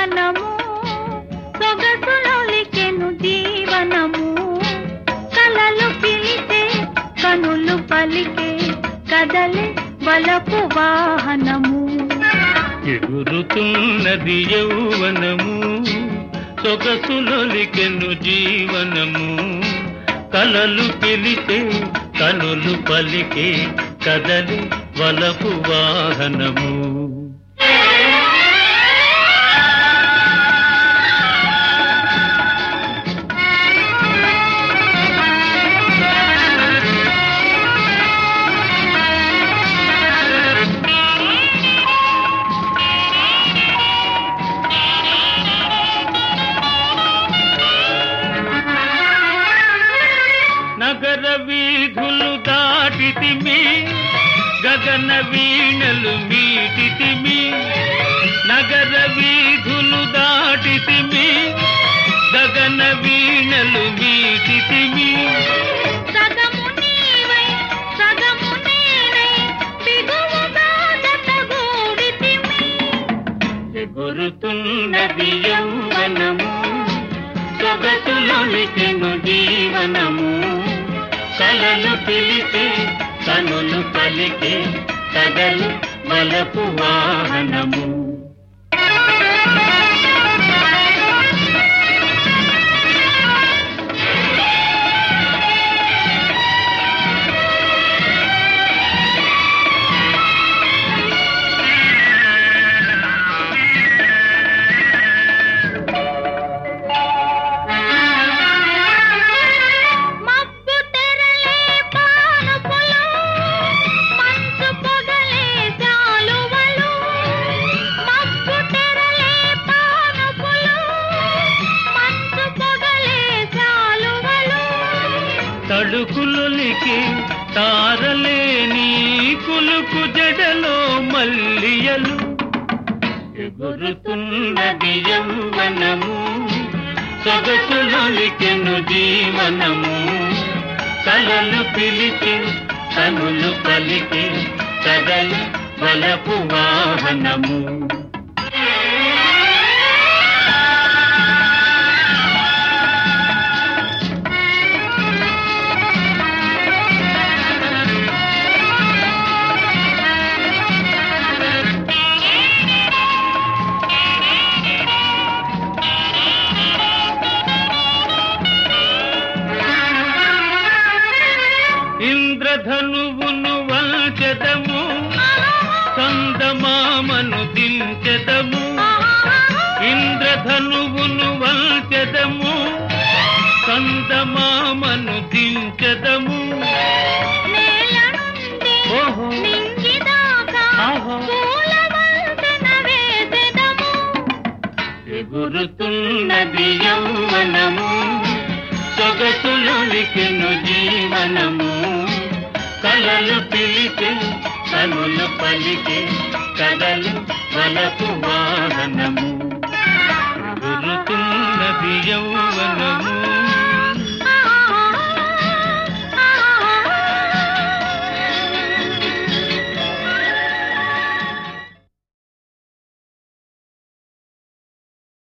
యౌవనము సొగసులొలికెను జీవనము కలలు పిలితే కనులు పలికే కదలే బలపు వాహనము ఎగురుతున్నది యౌవనము సొగసులొలికెను జీవనము కలలు పిలితే కనులు పలికే కదలి వలపు వాహనము నగర వీధులు దాటితిమి గగన వీణలు మీటితిమి నగర వీధులు దాటితిమి గగన వీణలు మీటితిమి సగము నీవై సగము నేనై బిగువుగా జతగూడితిమి ఎగురుతున్నది యౌవనము సొగసులొలికెను జీవనము కలలు పిలితే కనులు పలికే కదలు వలపు వాహనము మబ్బు తెరలే పానుపులు మంచు పొగలే జాలువలు మబ్బు తెరలే పానుపులు మంచు పొగలే జాలువలు తడుకులొలికి తారలేని కులుకు జడలో మల్లియలు ఎగురుతున్నది యౌవనము సొగసులొలికెను జీవనము కలలు పిలిచి కనులు పలికి కదలి వలపు వాహనము ఇంద్రధనువును వంచదము కందమామను దించెదము ఇంద్రధనువును వంచదము కందమామను దించెదము నేల నుండి ఓహో నింగిదాకా ఆహా. పూల వంతెన వేసెదము ఎగురుతున్నది యౌవనము సొగసులొలికెను జీవనము కలలు పిలిచి కనులు పలికి కదలు వలపు వాహనము